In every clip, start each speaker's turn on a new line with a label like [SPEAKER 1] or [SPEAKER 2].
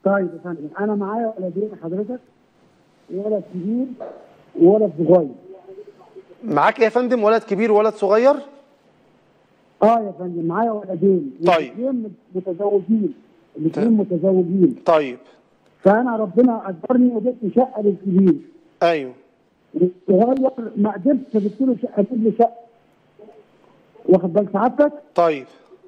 [SPEAKER 1] طيب يا فندم انا معايا ولدين حضرتك ولد كبير وولد صغير
[SPEAKER 2] معاك إيه يا فندم ولد كبير وولد صغير
[SPEAKER 1] اه يا فندم معايا ولدين
[SPEAKER 2] طيب.
[SPEAKER 1] الاثنين متزوجين الاثنين متزوجين
[SPEAKER 2] طيب
[SPEAKER 1] فانا ربنا اجبرني وجبت شقه للكبير
[SPEAKER 2] ايوه
[SPEAKER 1] الصغير ما قدرتش فجبت له شقه اجيب له شقه واخد بال سعادتك
[SPEAKER 2] طيب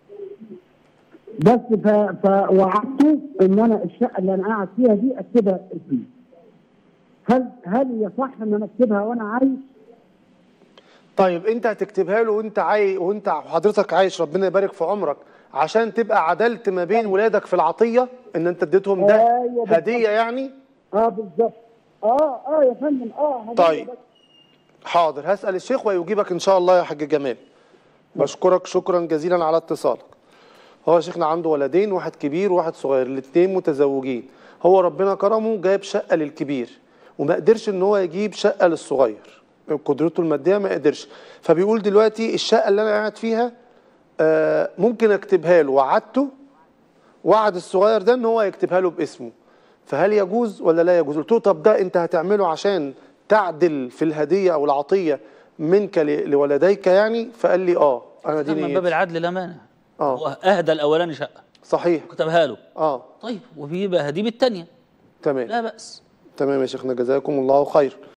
[SPEAKER 1] بس ف... فوعدته ان انا الشقه اللي انا قاعد فيها دي اكتبها اسمي هل هل يصح ان انا اكتبها وانا عايش؟
[SPEAKER 2] طيب انت هتكتبها له وانت عاي وانت حضرتك عايش ربنا يبارك في عمرك عشان تبقى عدلت ما بين ولادك في العطيه ان انت اديتهم ده
[SPEAKER 1] أيوة بالظبط.
[SPEAKER 2] هديه يعني
[SPEAKER 1] اه بالظبط اه اه يا فندم اه هدية
[SPEAKER 2] طيب.
[SPEAKER 1] بس.
[SPEAKER 2] حاضر هسال الشيخ ويجيبك ان شاء الله يا حاج جمال بشكرك شكرا جزيلا على اتصالك هو شيخنا عنده ولدين واحد كبير وواحد صغير الاثنين متزوجين هو ربنا كرمه جايب شقه للكبير وما قدرش ان هو يجيب شقه للصغير قدرته الماديه ما قدرش فبيقول دلوقتي الشقه اللي انا قاعد فيها آه، ممكن اكتبها له وعدته وعد الصغير ده ان هو يكتبها له باسمه فهل يجوز ولا لا يجوز قلت له طب ده انت هتعمله عشان تعدل في الهديه او العطيه منك ل- لولديك يعني فقال لي اه انا دي
[SPEAKER 3] من باب
[SPEAKER 2] نيتي.
[SPEAKER 3] العدل لا مانع
[SPEAKER 2] آه.
[SPEAKER 3] هو اهدى الاولاني شقه
[SPEAKER 2] صحيح
[SPEAKER 3] كتبها له
[SPEAKER 2] اه
[SPEAKER 3] طيب وبيبقى هديه بالثانيه
[SPEAKER 2] تمام
[SPEAKER 3] لا باس
[SPEAKER 2] تمام يا شيخنا جزاكم الله خير